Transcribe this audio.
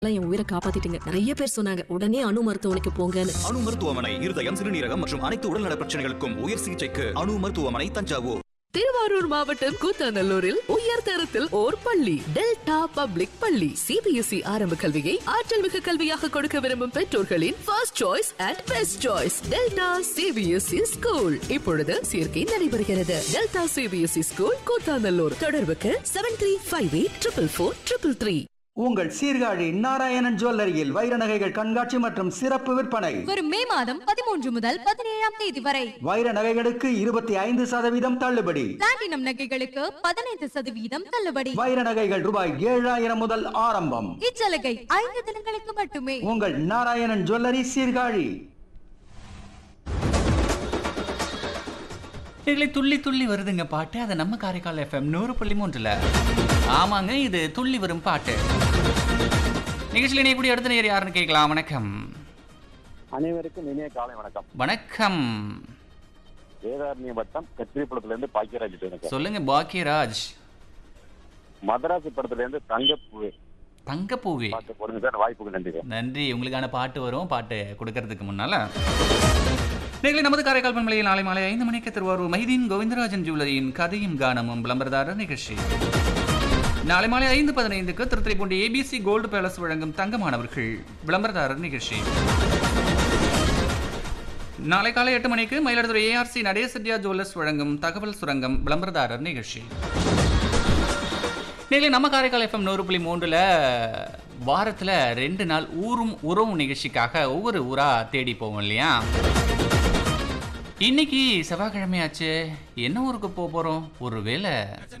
எல்லாம் என் உயிரை காப்பாத்திட்டீங்க நிறைய பேர் சொன்னாங்க உடனே அணு மருத்துவமனைக்கு போங்கன்னு அணு மருத்துவமனை இருதயம் சிறுநீரகம் மற்றும் அனைத்து உடல்நல பிரச்சனைகளுக்கும் உயர் சிகிச்சைக்கு அணு மருத்துவமனை தஞ்சாவூர் திருவாரூர் மாவட்டம் கூத்தாநல்லூரில் உயர் தரத்தில் ஓர் பள்ளி டெல்டா பப்ளிக் பள்ளி சிபிஎஸ்இ ஆரம்ப கல்வியை ஆற்றல் மிகு கல்வியாக கொடுக்க விரும்பும் பெற்றோர்களின் first choice and best choice Delta C B S E school இப்பொழுது சேர்க்கை நடைபெறுகிறது டெல்டா சிபிஎஸ்இ ஸ்கூல் கூத்தாநல்லூர் தொடர்புக்கு seven three five eight triple four triple three உங்கள் சீர்காழி நாராயணன் ஜுவல்லரியில் வைர நகைகள் கண்காட்சி மற்றும் சிறப்பு விற்பனை வரும் மே மாதம் பதிமூன்று முதல் பதினேழாம் தேதி வரை வைர நகைகளுக்கு இருபத்தி ஐந்து சதவீதம் தள்ளுபடி பிளாட்டினம் நகைகளுக்கு பதினைந்து சதவீதம் தள்ளுபடி வைர நகைகள் ரூபாய் ஏழாயிரம் முதல் ஆரம்பம் இச்சலுகை ஐந்து தினங்களுக்கு மட்டுமே உங்கள் நாராயணன் ஜுவல்லரி சீர்காழி எங்களை துள்ளி துள்ளி வருதுங்க பாட்டு அது நம்ம காரைக்கால் எஃப்எம் நூறு புள்ளி மூன்றுல ஆமாங்க இது துள்ளி வரும் பாட்டு நிகழ்ச்சியில் இணைய கூடிய அடுத்த நேர் யாருன்னு கேட்கலாம் வணக்கம் அனைவருக்கும் இனிய காலை வணக்கம் வணக்கம் வேதாரண்ய வட்டம் கத்திரிப்படத்துல இருந்து பாக்கியராஜ் பேசுறேன் சொல்லுங்க பாக்கியராஜ் மதராசி படத்துல இருந்து தங்கப்பூ தங்கப்பூவி பாட்டு போடுங்க சார் வாய்ப்புக்கு நன்றி சார் நன்றி உங்களுக்கான பாட்டு வரும் பாட்டு கொடுக்கறதுக்கு முன்னால நீங்களே நமது காரைக்கால் பண்பலையில் நாளை மாலை ஐந்து மணிக்கு திருவாரூர் மைதீன் கோவிந்தராஜன் ஜுவல்லரியின் கதையும் கானமும் விளம்பரதாரர் நிகழ்ச்சி நாளை மாலை ஐந்து பதினைந்துக்கு திருத்துறைப்பூண்டி ஏபிசி கோல்டு பேலஸ் வழங்கும் தங்கமானவர்கள் விளம்பரதாரர் நிகழ்ச்சி நாளை காலை எட்டு மணிக்கு மயிலாடுதுறை ஏஆர்சி நடேசத்யா ஜுவல்லர்ஸ் வழங்கும் தகவல் சுரங்கம் விளம்பரதாரர் நிகழ்ச்சி நீங்களே நம்ம காரைக்கால் எஃப்எம் நூறு புள்ளி மூன்றில் வாரத்தில் ரெண்டு நாள் ஊரும் உறவும் நிகழ்ச்சிக்காக ஒவ்வொரு ஊராக தேடி போவோம் இல்லையா இன்னைக்கு செவ்வாய்க்கிழமையாச்சு என்ன ஊருக்கு போக போகிறோம் ஒருவேளை